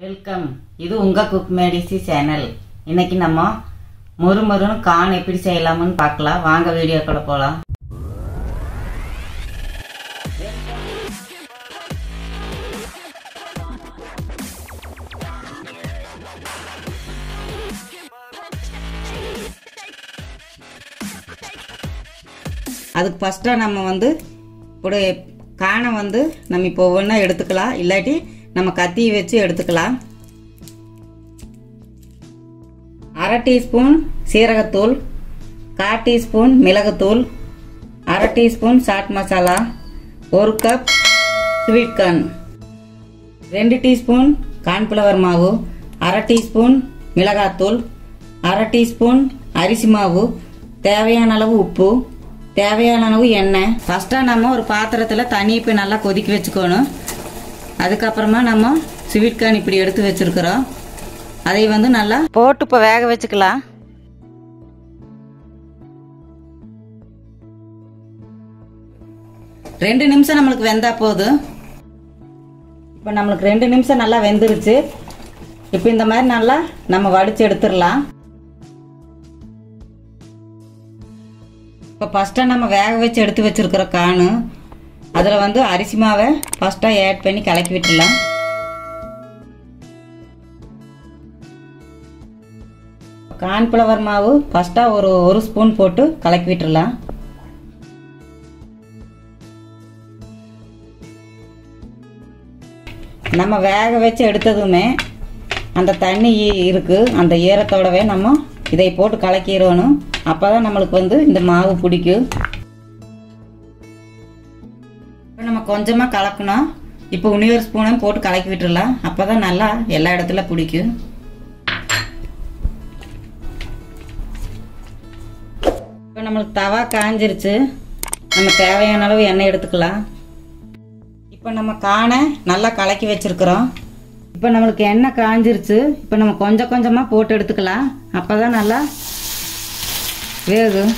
welcome இது உங்க cook Medici channel இன்னைக்கு நம்ம மொறு மொறுன்னு கான் எப்படி செய்யலாம்னு பார்க்கலாம் வாங்க வீடியோக்குள்ள போகலாம் அதுக்கு ஃபஸ்ட்டாக நம்ம வந்து இப்படி காணை வந்து நம்ம இப்போ ஒவ்வொன்றா எடுத்துக்கலாம் இல்லாட்டி நம்ம கத்தி வச்சு எடுத்துக்கலாம் அரை டீஸ்பூன் சீரகத்தூள் கால் டீஸ்பூன் மிளகுத்தூள் அரை டீஸ்பூன் சாட் மசாலா ஒரு கப் ஸ்வீட் கார்ன் ரெண்டு டீஸ்பூன் கார்ன்ஃப்ளவர் மாவு அரை டீஸ்பூன் மிளகாத்தூள் அரை டீஸ்பூன் அரிசி மாவு தேவையான அளவு உப்பு தேவையான அளவு எண்ணெய் ஃபஸ்ட்டாக நம்ம ஒரு பாத்திரத்தில் தண்ணி இப்போ நல்லா கொதிக்க வச்சுக்கணும் அதுக்கப்புறமா நம்ம ஸ்வீட் கார்ன் இப்படி எடுத்து வச்சுருக்குறோம் அதை வந்து நல்லா போட்டு இப்போ வேக வச்சுக்கலாம் ரெண்டு நிமிஷம் நம்மளுக்கு வெந்தா போதும் இப்போ நம்மளுக்கு ரெண்டு நிமிஷம் நல்லா வெந்துருச்சு இப்போ இந்த மாதிரி நல்லா நம்ம வடித்து எடுத்துடலாம் இப்போ ஃபஸ்ட்டாக நம்ம வேக வச்சு எடுத்து வச்சுருக்கிற காணு அதில் வந்து அரிசி மாவை ஃபஸ்ட்டாக ஆட் பண்ணி கலக்கி விட்டுடலாம் கார்ன்ஃப்ளவர் மாவு ஃபஸ்ட்டாக ஒரு ஒரு ஸ்பூன் போட்டு கலக்கி விட்டுடலாம் நம்ம வேக வச்சு எடுத்ததுமே அந்த தண்ணி இருக்குது அந்த ஈரத்தோடவே நம்ம இதை போட்டு கலக்கிடணும் அப்போ தான் நம்மளுக்கு வந்து இந்த மாவு பிடிக்கும் இப்போ நம்ம கொஞ்சமாக கலக்கணும் இப்போ உனிவர் ஸ்பூனையும் போட்டு கலக்கி விட்டுடலாம் அப்போ தான் நல்லா எல்லா இடத்துல பிடிக்கும் இப்போ நம்மளுக்கு தவா காஞ்சிருச்சு நம்ம தேவையான அளவு எண்ணெய் எடுத்துக்கலாம் இப்போ நம்ம காணை நல்லா கலக்கி வச்சுருக்குறோம் இப்போ நம்மளுக்கு எண்ணெய் காஞ்சிருச்சு இப்போ நம்ம கொஞ்சம் கொஞ்சமாக போட்டு எடுத்துக்கலாம் அப்போ தான் நல்லா வேகும்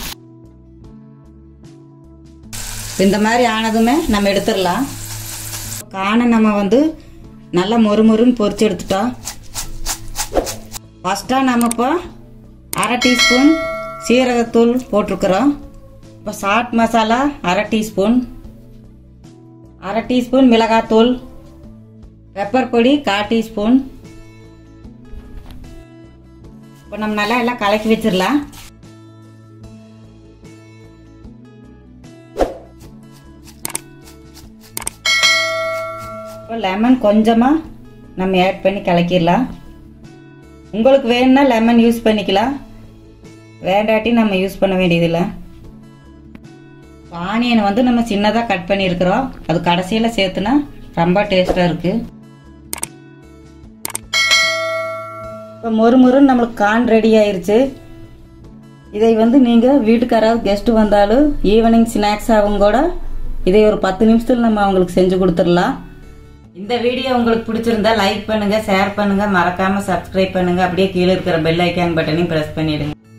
இந்த மாதிரி ஆனதுமே நம்ம எடுத்துடலாம் காணை நம்ம வந்து நல்லா மொறு மொறுன்னு பொரிச்சு எடுத்துட்டோம் ஃபஸ்ட்டாக நம்ம இப்போ அரை டீஸ்பூன் சீரகத்தூள் போட்டிருக்கிறோம் இப்போ சாட் மசாலா அரை டீஸ்பூன் அரை டீஸ்பூன் மிளகாத்தூள் பெப்பர் பொடி கால் டீஸ்பூன் இப்போ நம்ம நல்லா எல்லாம் கலக்கி வச்சிடலாம் இப்போ லெமன் கொஞ்சமாக நம்ம ஆட் பண்ணி கலக்கிடலாம் உங்களுக்கு வேணும்னா லெமன் யூஸ் பண்ணிக்கலாம் வேண்டாட்டி நம்ம யூஸ் பண்ண வேண்டியதில்லை ஆனியனை வந்து நம்ம சின்னதாக கட் பண்ணியிருக்கிறோம் அது கடைசியில் சேர்த்துனா ரொம்ப டேஸ்ட்டாக இருக்குது இப்போ மொறு மொறுன்னு நம்மளுக்கு கான் ரெடி ஆயிருச்சு இதை வந்து நீங்கள் வீட்டுக்கு யாராவது கெஸ்ட்டு வந்தாலும் ஈவினிங் ஸ்நாக்ஸ் ஆகும் கூட இதை ஒரு பத்து நிமிஷத்தில் நம்ம அவங்களுக்கு செஞ்சு கொடுத்துடலாம் இந்த வீடியோ உங்களுக்கு பிடிச்சிருந்தா லைக் பண்ணுங்க ஷேர் பண்ணுங்க மறக்காம சப்ஸ்கிரைப் பண்ணுங்க அப்படியே கீழே இருக்கிற பெல் ஐக்கான் பட்டனையும் பிரஸ் பண்ணிடுங்க